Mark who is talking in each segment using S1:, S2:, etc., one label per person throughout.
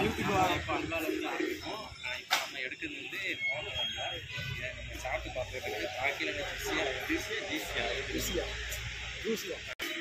S1: இப்போ அல்வால இருந்து ஆரம்பிக்கும் இப்போ நம்ம எடுக்கிறது வந்து நவாப்பழம் அல்வா இதை நம்ம சாப்பிட்டு பார்க்கறதுக்கு பாக்கியில் ஜூஸியாக ஜூஸியாக ஜூஸியாக
S2: ருசியா ருசியா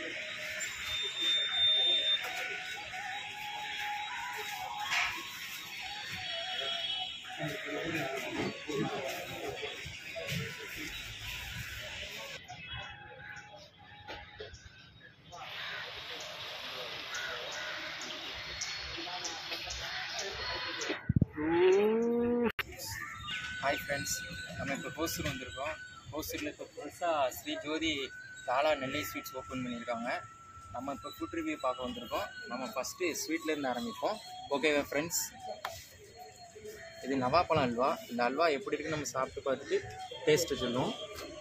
S1: ஹாய் ஃப்ரெண்ட்ஸ் நம்ம இப்போ ஹோசூர் வந்திருக்கோம் ஹோசூரில் இப்போ புதுசாக ஸ்ரீ ஜோதி தாலா நெல்லை ஸ்வீட்ஸ் ஓப்பன் பண்ணியிருக்காங்க நம்ம இப்போ ஃபுட் ரிவ்யூ பார்க்க வந்திருக்கோம் நம்ம ஃபஸ்ட்டு ஸ்வீட்லேருந்து ஆரம்பிப்போம் ஓகேவா ஃப்ரெண்ட்ஸ் இது நவாப்பழம் அல்வா இந்த அல்வா எப்படி இருக்குன்னு நம்ம சாப்பிட்டு பார்த்துட்டு டேஸ்ட்டு சொல்லுவோம்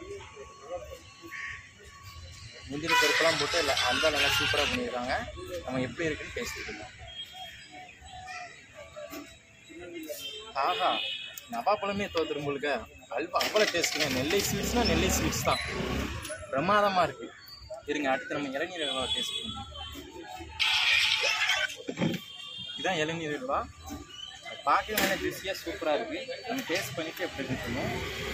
S1: முந்திரி பருப்பெல்லாம் போட்டு இல்லை அல்வா நல்லா சூப்பராக பண்ணியிருக்காங்க நம்ம எப்படி இருக்குன்னு டேஸ்ட்டு சொல்லுவோம் ஆஹா நவாப்பழமே தோத்துரும் உங்களுக்கு அல்வா அவ்வளோ டேஸ்ட்டுங்க நெல்லை ஸ்வீட்ஸ்னா நெல்லை ஸ்வீட்ஸ் தான் பிரமாதமாக இருக்குது இருங்க அடுத்து நம்ம இளநீர் அல்வா டேஸ்ட் பண்ணுவோம் இதுதான் இளநீர் அல்வா பார்க்கவே நல்ல ருசியாக சூப்பராக இருக்குது நம்ம டேஸ்ட் பண்ணிவிட்டு எப்படி இருக்குன்னு சொல்லுவோம்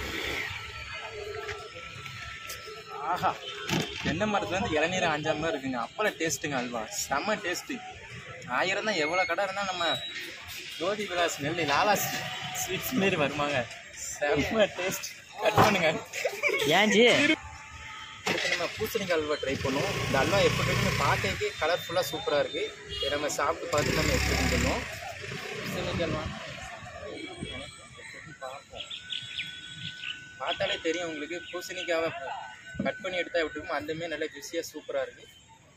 S1: ஆஹா தென்னை மரத்துலேருந்து இளநீர் அஞ்சாம மாதிரி இருக்குங்க அப்பள டேஸ்ட்டுங்க அல்வா செம்ம டேஸ்ட்டு ஆயிரம் தான் எவ்வளோ கடை இருந்தால் நம்ம ஜோதி விலாஸ் நெல்லி லாலாஸ் ஸ்வீட்ஸ் மாரி வருமாங்க செம்ம டேஸ்ட் கட் பண்ணுங்க
S2: ஏன்ஜி
S1: அடுத்து நம்ம பூசணிக்காய் அல்வா ட்ரை பண்ணுவோம் இந்த அல்வா எப்படி இருக்குன்னு பார்க்கறதுக்கே கலர்ஃபுல்லாக சூப்பராக இருக்குது இதை நம்ம சாப்பிட்டு பார்த்து நம்ம எப்படி இருக்குன்னு சொல்லுவோம் பூசணிக்காய் அல்வா பார்ப்போம் பார்த்தாலே தெரியும் உங்களுக்கு பூசணிக்காவை கட் பண்ணி எடுத்தா எப்படி இருக்கும் அந்த மாதிரி நல்லா ஜூஸியாக சூப்பராக இருக்குது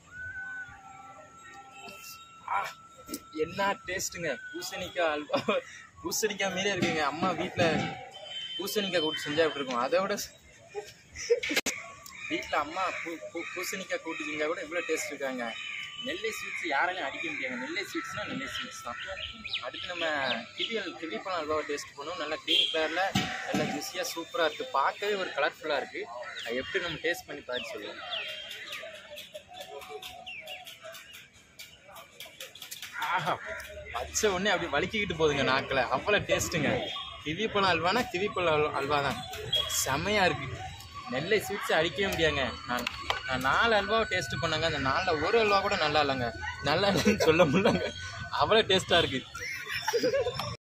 S1: ஆ, என்ன டேஸ்ட்டுங்க பூசணிக்காய் அல்வா பூசணிக்காய் மாரியே இருக்குங்க அம்மா வீட்டில் பூசணிக்காய் கூட்டு செஞ்சா எப்படி இருக்கும் அதை விட வீட்டில் அம்மா பூ பூ பூசணிக்காய் கூட்டு செஞ்சா கூட இவ்வளோ டேஸ்ட் இருக்காங்க நெல்லை ஸ்வீட்ஸ் யாராலையும் அடிக்க முடியாது நெல்லை ஸ்வீட்ஸ்னா நெல்லை ஸ்வீட்ஸ் தான் அடுத்து நம்ம கிவியல் கிவிப்பழம் அல்வாவை டேஸ்ட் பண்ணுவோம் நல்லா க்ரீன் கலரில் நல்லா ஜூஸியாக சூப்பராக இருக்குது பார்க்கவே ஒரு கலர்ஃபுல்லாக இருக்குது அது எப்படி நம்ம டேஸ்ட் பண்ணி பார்த்து சொல்லுவோம் ஆஹா வச்ச உடனே அப்படி வலிக்கிக்கிட்டு போகுதுங்க நாக்கில் அவ்வளோ டேஸ்ட்டுங்க கிவிப்பழம் அல்வானா கிவிப்பழம் அல்வா அல்வா தான் செமையாக இருக்குது நெல்லை ஸ்வீட்ஸ் அடிக்கவே முடியாங்க நான் நான் நாலு அல்வாவை டேஸ்ட் பண்ணாங்க அந்த நாலில் ஒரு அல்வா கூட நல்லா இல்லைங்க நல்லா இல்லைன்னு சொல்ல முடியலங்க அவ்வளோ டேஸ்ட்டாக இருக்குது